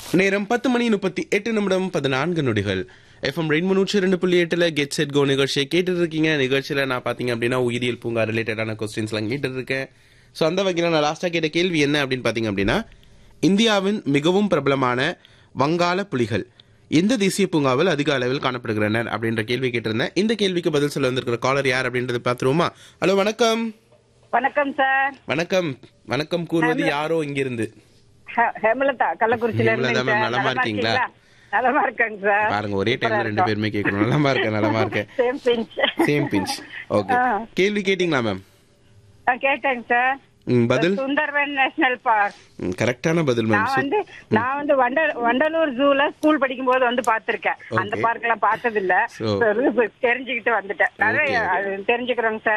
நேரம் பத்து மணி முப்பத்தி எட்டு நிமிடம் பதினான்கு நொடிகள் எஃப்எம் ரெண்டு நூற்றி ரெண்டு புள்ளி எட்டுல கெட் செட் கோ நிகழ்ச்சியை கேட்டுட்டு இருக்கீங்க நிகழ்ச்சியில நான் பாத்தீங்க அப்படின்னா உயிரியல் பூங்கா ரிலேட்டடான கொஸ்டின்ஸ் எல்லாம் கேட்டுட்டு இருக்கேன் ஸோ அந்த வகையில் நான் லாஸ்டா கேட்ட கேள்வி என்ன அப்படின்னு பாத்தீங்க அப்படின்னா இந்தியாவின் மிகவும் பிரபலமான வங்காள புலிகள் எந்த தேசிய பூங்காவில் அதிக அளவில் காணப்படுகின்றனர் அப்படின்ற கேள்வி கேட்டிருந்தேன் இந்த கேள்விக்கு பதில் சொல்ல வந்திருக்கிற காலர் யார் அப்படின்றத பார்த்துருவோமா ஹலோ வணக்கம் வணக்கம் சார் வணக்கம் வணக்கம் கூறுவது யாரோ இங்கிருந்து ஹே- ஹேமலதா கள்ளக்குறிச்சியில ஹேமலதா இருந்தேங்க ma'am, சார். நலமா இருக்கீங்களா? நலமா இருக்கேங்க சார் பாருங்க ஒரே டைம்ல ரெண்டு பேருமே கேட்கணும் நலமா இருக்கேன் நலமா இருக்கேன் same pinch same pinch okay ஆ. கேள்வி கேட்டிங்களா மேம் கேட்டேங்க சார் ம், பதில் சுந்தர்வன் நேஷனல் பார்க் ம், கரெக்டான பதில் மேம் நான் வந்து நான் வந்து வண்ட வண்டலூர் ஜூல ஸ்கூல் படிக்கும் போது வந்து பாத்திருக்கேன் அந்த Okay. பார்க் எல்லாம் பார்த்தது இல்ல So- தெரிஞ்சுக்கிட்டு வந்துட்டேன் நிறைய Okay, okay. அது தெரிஞ்சுக்கிறோங்க சார்